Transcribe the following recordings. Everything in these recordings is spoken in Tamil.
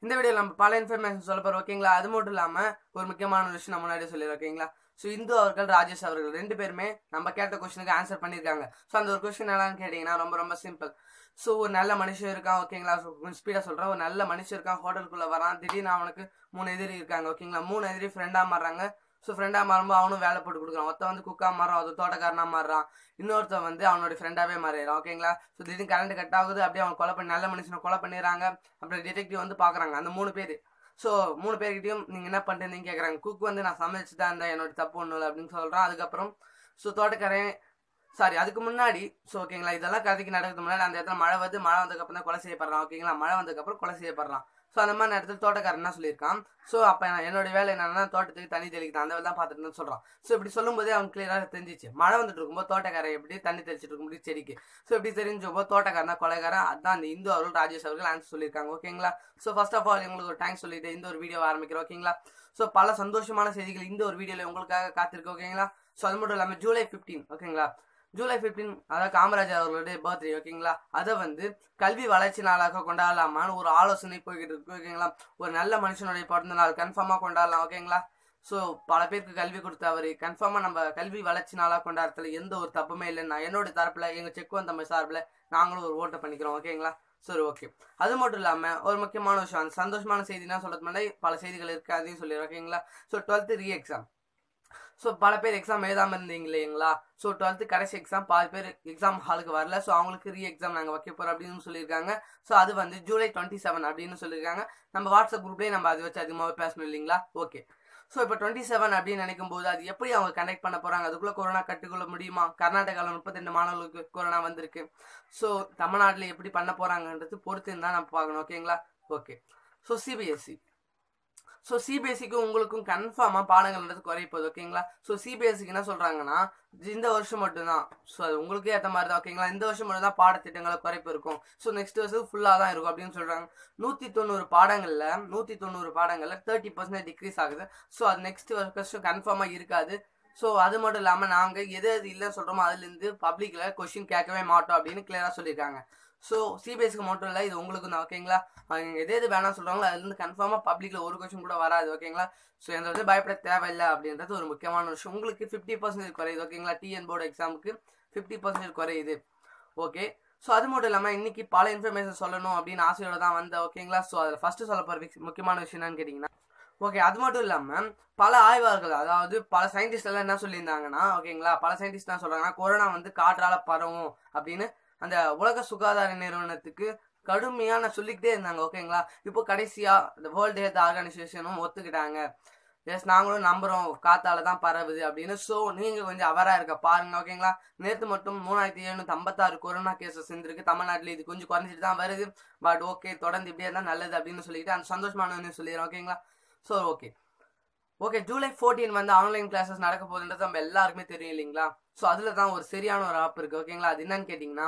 இந்த வீடியோவில் நம்ம பல இன்ஃபர்மேஷன் சொல்ல போகிறோம் ஓகேங்களா அது மட்டும் இல்லாமல் ஒரு முக்கியமான ஒரு விஷயம் நம்ம முன்னாடி சொல்லிடுறோம் ஓகேங்களா ஸோ இந்து அவர்கள் ராஜேஷ் அவர்கள் ரெண்டு பேருமே நம்ம கேட்ட கொஸ்டினுக்கு ஆன்சர் பண்ணியிருக்காங்க ஸோ அந்த ஒரு கொஸ்டின் என்னன்னு கேட்டிங்கன்னா ரொம்ப ரொம்ப சிம்பிள் ஸோ ஒரு நல்ல மனுஷன் இருக்கான் ஓகேங்களா ஸோ கொஞ்சம் ஸ்பீடாக சொல்கிறேன் ஒரு நல்ல மனுஷன் இருக்கான் ஹோட்டலுக்குள்ளே வரான் திடீர்னு அவனுக்கு மூணு எதிரி இருக்காங்க ஓகேங்களா மூணு எதிரி ஃப்ரெண்டாக மாறுறாங்க ஸோ ஃப்ரெண்டாக மாறும்போது அவனும் வேலை போட்டு கொடுக்குறான் ஒருத்தன் வந்து குக்கா மாறுறான் அது தோட்டக்காரனா மாறுறான் இன்னொருத்தன் வந்து அவனோட ஃப்ரெண்டாகவே மாறிடுறான் ஓகேங்களா ஸோ திடீர்னு கரண்ட் கட் ஆகுது அப்படியே அவன் கொலை பண்ணி நல்ல மனுஷனை கொலை பண்ணிடுறாங்க அப்புறம் டிடெக்டிவ் வந்து பார்க்குறாங்க அந்த மூணு பேர் ஸோ மூணு பேர்கிட்டயும் நீங்கள் என்ன பண்ணுறீங்கன்னு கேட்குறாங்க குக் வந்து நான் சமைச்சு தான் இருந்தேன் என்னோட தப்பு ஒன்றும் இல்லை அப்படின்னு சொல்கிறான் அதுக்கப்புறம் ஸோ தோட்டக்காரன் சாரி அதுக்கு முன்னாடி ஸோ ஓகேங்களா இதெல்லாம் கதைக்கு நடக்கிறதுக்கு முன்னாடி அந்த இடத்துல மழை வந்து மழை வந்ததுக்கப்புறம் தான் கொலை செய்யப்படுறான் ஓகேங்களா மழை வந்ததுக்கப்புறம் கொலை செய்யப்படுறான் ஸோ அந்த மாதிரி நேரத்தில் தோட்டக்காரன் என்ன சொல்லியிருக்கான் ஸோ அப்போ என்னோட வேலை என்னன்னா தோட்டத்துக்கு தண்ணி தெளிக்கிறான் அந்த வேலை தான் பார்த்துட்டு இருந்தேன்னு சொல்கிறான் ஸோ இப்படி சொல்லும்போதே அவன் கிளியராக தெரிஞ்சிச்சு மழை வந்துட்டு இருக்கும்போது தோட்டக்காரன் எப்படி தண்ணி தெளிச்சிட்டு இருக்கும்போது செடிக்கு ஸோ இப்படி தெரிஞ்சப்போ தோட்டக்காரன் தான் கொலைகாரன் அதான் அந்த இந்து அவர்கள் ராஜேஷ் அவர்கள் ஆன்சர் சொல்லியிருக்காங்க ஓகேங்களா ஸோ ஃபர்ஸ்ட் ஆஃப் ஆல் உங்களுக்கு ஒரு தேங்க்ஸ் சொல்லிட்டு இந்த ஒரு வீடியோ ஆரம்பிக்கிறோம் ஓகேங்களா ஸோ பல சந்தோஷமான செய்திகள் இந்த ஒரு வீடியோவில் உங்களுக்காக காத்திருக்கு ஓகேங்களா ஸோ அது மட்டும் இல்லாமல் ஜூலை ஃபிஃப்டீன் ஓகேங்களா ஜூலை ஃபிஃப்டீன் அதாவது காமராஜர் அவர்களுடைய பர்த்டே ஓகேங்களா அதை வந்து கல்வி வளர்ச்சி நாளாக கொண்டாடலாமான்னு ஒரு ஆலோசனை போய்கிட்டு இருக்கு ஓகேங்களா ஒரு நல்ல மனுஷனுடைய பிறந்த நாள் கன்ஃபார்மாக கொண்டாடலாம் ஓகேங்களா ஸோ பல பேருக்கு கல்வி கொடுத்த அவர் கன்ஃபார்மாக நம்ம கல்வி வளர்ச்சி நாளாக கொண்டாடுறதுல எந்த ஒரு தப்புமே இல்லைன்னா என்னோட தரப்பில் எங்கள் செக்குவன் தம்பி சார்பில் நாங்களும் ஒரு ஓட்டை பண்ணிக்கிறோம் ஓகேங்களா சரி ஓகே அது மட்டும் இல்லாமல் ஒரு முக்கியமான விஷயம் அந்த சந்தோஷமான செய்தினா சொல்றது முன்னாடி பல செய்திகள் இருக்கு அதையும் சொல்லிடுறேன் ஓகேங்களா so twelfth re exam so பல பேர் எக்ஸாம் எழுதாமல் இருந்தீங்க இல்லைங்களா ஸோ டுவெல்த்து கடைசி எக்ஸாம் பாதி பேர் எக்ஸாம் ஹாலுக்கு வரல ஸோ அவங்களுக்கு ரீ எக்ஸாம் நாங்கள் வைக்க போகிறோம் அப்படின்னு சொல்லியிருக்காங்க ஸோ அது வந்து ஜூலை டுவெண்ட்டி செவன் அப்படின்னு சொல்லியிருக்காங்க நம்ம வாட்ஸ்அப் குரூப்லேயே நம்ம அதை வச்சு அதிகமாகவே பேசணும் இல்லைங்களா ஓகே ஸோ இப்போ டுவெண்ட்டி செவன் அப்படின்னு நினைக்கும் போது அது எப்படி அவங்க கண்டக்ட் பண்ண போகிறாங்க அதுக்குள்ளே கொரோனா கட்டுக்கொள்ள முடியுமா கர்நாடகாவில் முப்பத்தெண்டு மாணவர்களுக்கு கொரோனா வந்திருக்கு ஸோ தமிழ்நாட்டில் எப்படி பண்ண போகிறாங்கன்றது பொறுத்து தான் நம்ம பார்க்கணும் ஓகேங்களா ஓகே ஸோ சிபிஎஸ்சி ஸோ சிபிஎஸ்சிக்கும் உங்களுக்கும் கன்ஃபார்மாக பாடங்கள்ன்றது குறைய போகுது ஓகேங்களா ஸோ சிபிஎஸ்சிக்கு என்ன சொல்கிறாங்கன்னா இந்த வருஷம் மட்டும்தான் ஸோ அது உங்களுக்கு ஏற்ற மாதிரி தான் ஓகேங்களா இந்த வருஷம் மட்டும் தான் பாடத்திட்டங்களை குறைப்பு இருக்கும் ஸோ நெக்ஸ்ட் வருஷம் ஃபுல்லாக தான் இருக்கும் அப்படின்னு சொல்கிறாங்க நூற்றி தொண்ணூறு பாடங்களில் நூற்றி தொண்ணூறு பாடங்களில் தேர்ட்டி பர்சன்டேஜ் டிக்ரீஸ் ஆகுது ஸோ அது நெக்ஸ்ட் வருஷம் கன்ஃபார்மாக இருக்காது ஸோ அது மட்டும் இல்லாமல் நாங்கள் எது எது இல்லைன்னு சொல்கிறோமோ அதுலேருந்து பப்ளிக்கில் கொஷின் கேட்கவே மாட்டோம் அப்படின்னு கிளியராக சொல்லியிருக்காங்க ஸோ சிபிஎஸ்சிக்கு மட்டும் இல்லை இது உங்களுக்கு தான் ஓகேங்களா அவங்க எது எது வேணாம் சொல்கிறாங்களோ அதுலேருந்து கன்ஃபார்மாக பப்ளிக்கில் ஒரு கொஷின் கூட வராது ஓகேங்களா ஸோ எந்த வந்து பயப்பட தேவையில்லை அப்படின்றது ஒரு முக்கியமான விஷயம் உங்களுக்கு ஃபிஃப்டி பர்சன்டேஜ் குறையுது ஓகேங்களா டிஎன் போர்டு எக்ஸாமுக்கு ஃபிஃப்டி பர்சன்டேஜ் குறையுது ஓகே ஸோ அது மட்டும் இல்லாமல் இன்னைக்கு பல இன்ஃபர்மேஷன் சொல்லணும் அப்படின்னு ஆசையோட தான் வந்தேன் ஓகேங்களா ஸோ அதில் ஃபஸ்ட்டு சொல்ல போகிற முக்கியமான விஷயம் என்னன்னு கேட்டிங்கன்னா ஓகே அது மட்டும் இல்லாமல் பல ஆய்வாளர்கள் அதாவது பல சயின்டிஸ்ட் எல்லாம் என்ன சொல்லியிருந்தாங்கன்னா ஓகேங்களா பல சயின்டிஸ்ட் என்ன சொல்கிறாங்கன்னா கொரோனா வந்து காற்றால பரவும் அப்படின்னு அந்த உலக சுகாதார நிறுவனத்துக்கு கடுமையான சொல்லிக்கிட்டே இருந்தாங்க ஓகேங்களா இப்போ கடைசியா இந்த வேர்ல்டு ஹெல்த் ஆர்கனைசேஷனும் ஒத்துக்கிட்டாங்க எஸ் நாங்களும் நம்புறோம் காத்தால தான் பரவுது அப்படின்னு ஸோ நீங்க கொஞ்சம் அவரா இருக்க பாருங்க ஓகேங்களா நேற்று மட்டும் மூணாயிரத்தி எழுநூத்தி ஐம்பத்தாறு கொரோனா கேசஸ் இருந்திருக்கு தமிழ்நாட்டில் இது கொஞ்சம் குறைஞ்சிட்டு தான் வருது பட் ஓகே தொடர்ந்து இப்படியே தான் நல்லது அப்படின்னு சொல்லிட்டு அந்த சந்தோஷமான சொல்லிடுறோம் ஓகேங்களா so okay okay July fourteen வந்து ஆன்லைன் கிளாஸஸ் நடக்க போகுதுன்றது நம்ம எல்லாருக்குமே தெரியும் இல்லைங்களா ஸோ அதில் தான் ஒரு சரியான ஒரு ஆப் இருக்குது ஓகேங்களா அது என்னன்னு கேட்டிங்கன்னா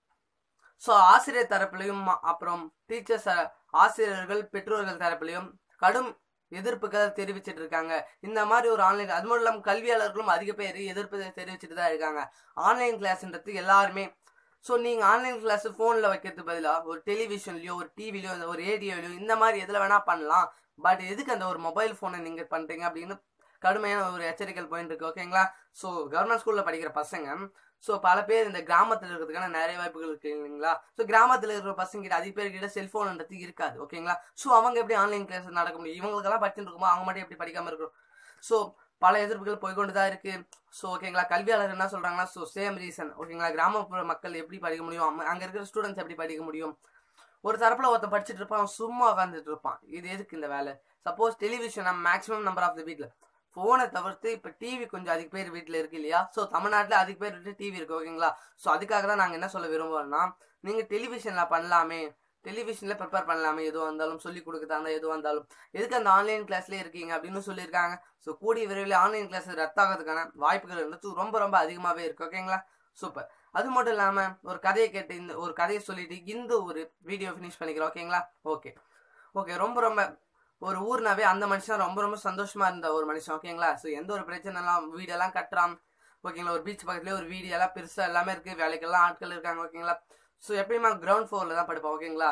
ஸோ ஆசிரியர் தரப்புலையும் அப்புறம் டீச்சர்ஸ் ஆசிரியர்கள் பெற்றோர்கள் தரப்புலையும் கடும் எதிர்ப்புகள் தெரிவிச்சிட்டு இருக்காங்க இந்த மாதிரி ஒரு ஆன்லைன் அது மட்டும் இல்லாமல் கல்வியாளர்களும் அதிக பேர் எதிர்ப்பு தெரிவிச்சுட்டு தான் இருக்காங்க ஆன்லைன் கிளாஸ்ன்றது எல்லாருமே ஸோ நீங்கள் ஆன்லைன் கிளாஸ் ஃபோனில் வைக்கிறதுக்கு பதிலாக ஒரு டெலிவிஷன்லையோ ஒரு டிவிலையோ ஒரு ரேடியோலையோ இந்த மாதிரி எதில் வேணால் பண்ணலாம் பட் எதுக்கு அந்த ஒரு மொபைல் ஃபோனை நீங்கள் பண்ணுறீங்க அப்படின்னு கடுமையான ஒரு எச்சரிக்கை பாயிண்ட் இருக்கு ஓகேங்களா ஸோ கவர்மெண்ட் ஸ்கூலில் படிக்கிற பசங்க ஸோ பல பேர் இந்த கிராமத்தில் இருக்கிறதுக்கான நிறைய வாய்ப்புகள் இருக்கு இல்லைங்களா ஸோ கிராமத்தில் இருக்கிற பசங்க கிட்ட அதிக பேர் கிட்ட செல்ஃபோன்ன்றது இருக்காது ஓகேங்களா ஸோ அவங்க எப்படி ஆன்லைன் கிளாஸ் நடக்க முடியும் இவங்களுக்கெல்லாம் படிச்சுட்டு இருக்கும்போது அவங்க மட்டும் எப்படி படிக்காமல் இருக்கும் ஸோ பல எதிர்ப்புகள் போய்கொண்டு தான் இருக்கு ஸோ ஓகேங்களா கல்வியாளர் என்ன சொல்றாங்கன்னா ஸோ சேம் ரீசன் ஓகேங்களா கிராமப்புற மக்கள் எப்படி படிக்க முடியும் அங்கே இருக்கிற ஸ்டூடெண்ட்ஸ் எப்படி படிக்க முடியும் ஒரு தரப்புல ஒருத்தன் படிச்சுட்டு இருப்பான் சும்மா உட்காந்துட்டு இருப்பான் இது எதுக்கு இந்த வேலை சப்போஸ் டெலிவிஷன் நம்ம மேக்ஸிமம் நம்பர் ஆஃப் த வீட்டில் ஃபோனை தவிர்த்து இப்போ டிவி கொஞ்சம் அதிக பேர் வீட்டில் இருக்கு இல்லையா ஸோ தமிழ்நாட்டில் அதிக பேர் வீட்டில் டிவி இருக்கு ஓகேங்களா ஸோ அதுக்காக தான் நாங்கள் என்ன சொல்ல விரும்புகிறோம்னா நீங்கள் டெலிவிஷனில் பண்ணலாமே டெலிவிஷனில் ப்ரிப்பேர் பண்ணலாமே எதுவாக இருந்தாலும் சொல்லி கொடுக்குறதா இருந்தால் எதுவாக இருந்தாலும் எதுக்கு அந்த ஆன்லைன் கிளாஸ்லேயே இருக்கீங்க அப்படின்னு சொல்லியிருக்காங்க ஸோ கூடிய விரைவில் ஆன்லைன் கிளாஸ் ரத்தாகிறதுக்கான வாய்ப்புகள் இருந்தது ரொம்ப ரொம்ப அதிகமாகவே இருக்கு ஓகேங்களா சூப்பர் அது மட்டும் இல்லாமல் ஒரு கதையை கேட்டு இந்த ஒரு கதையை சொல்லிட்டு இந்த ஒரு வீடியோ ஃபினிஷ் பண்ணிக்கிறோம் ஓகேங்களா ஓகே ஓகே ரொம்ப ரொம்ப ஒரு ஊர்னாவே அந்த மனுஷன் ரொம்ப ரொம்ப சந்தோஷமா இருந்த ஒரு மனுஷன் ஓகேங்களா ஸோ எந்த ஒரு பிரச்சனை எல்லாம் வீடெல்லாம் கட்டுறான் ஓகேங்களா ஒரு பீச் பக்கத்துலேயே ஒரு வீடு எல்லாம் பெருசாக எல்லாமே இருக்கு வேலைக்கெல்லாம் ஆட்கள் இருக்காங்க ஓகேங்களா ஸோ எப்பயுமே கிரவுண்ட் ஃப்ளோரில் தான் படிப்பான் ஓகேங்களா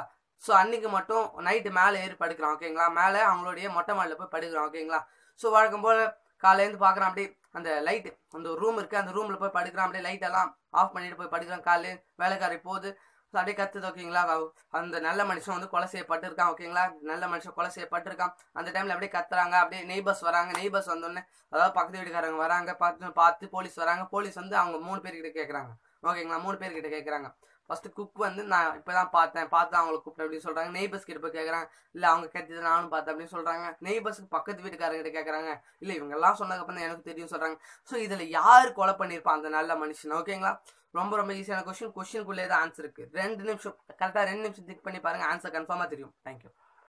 ஸோ அன்னைக்கு மட்டும் நைட்டு மேலே ஏறி படுக்கிறான் ஓகேங்களா மேலே அவங்களுடைய மொட்டை மாடியில் போய் படுக்கிறான் ஓகேங்களா ஸோ வழக்கம் போல் காலையிலேருந்து பார்க்குறான் அப்படியே அந்த லைட்டு அந்த ஒரு ரூம் இருக்குது அந்த ரூமில் போய் படுக்கிறான் அப்படியே லைட் எல்லாம் ஆஃப் பண்ணிட்டு போய் படுக்கிறான் காலையில வேலைக்காரி போகுது ஸோ அப்படியே கத்துது ஓகேங்களா அவ- அந்த நல்ல மனுஷன் வந்து கொலை செய்யப்பட்டிருக்கான் ஓகேங்களா நல்ல மனுஷன் கொலை செய்யப்பட்டிருக்கான் அந்த டைம்ல அப்படியே கத்துறாங்க அப்படியே நெய்பர்ஸ் வராங்க நெய்பர்ஸ் வந்தோடனே அதாவது பக்கத்து வீட்டுக்காரங்க வராங்க பார்த்து பார்த்து போலீஸ் வராங்க போலீஸ் வந்து அவங்க மூணு பேர்கிட்ட கேட்குறாங்க ஓகேங்களா மூணு பேர்கிட்ட கேட்குறாங்க ஃபர்ஸ்ட் குக் வந்து நான் இப்பதான் பார்த்தேன் பார்த்து அவங்களை கூப்பிட்டு அப்படின்னு சொல்றாங்க நெய்பர்ஸ் கிட்ட போய் கேட்குறாங்க இல்லை அவங்க கத்திட்டு நானும் பார்த்தேன் அப்படின்னு சொல்றாங்க நெய்பர்ஸ்க்கு பக்கத்து வீட்டுக்காரங்க கிட்ட கேட்குறாங்க இல்லை இவங்க எல்லாம் சொன்னதுக்கப்புறம் தான் எனக்கு தெரியும் சொல்றாங்க ஸோ இதில் யார் கொலை பண்ணியிருப்பா அந்த நல்ல மனுஷன் ஓகேங்களா ரொம்ப ரொம்ப ஈஸியான கொஸ்டின் கொஸ்டினுக்குள்ளே தான் ஆன்சர் இருக்கு ரெண்டு நிமிஷம் கரெக்டாக ரெண்டு நிமிஷம் திங்க் பண்ணி பாருங்க ஆன்சர் கன்ஃபார்மாக தெரியும் தேங்க்யூ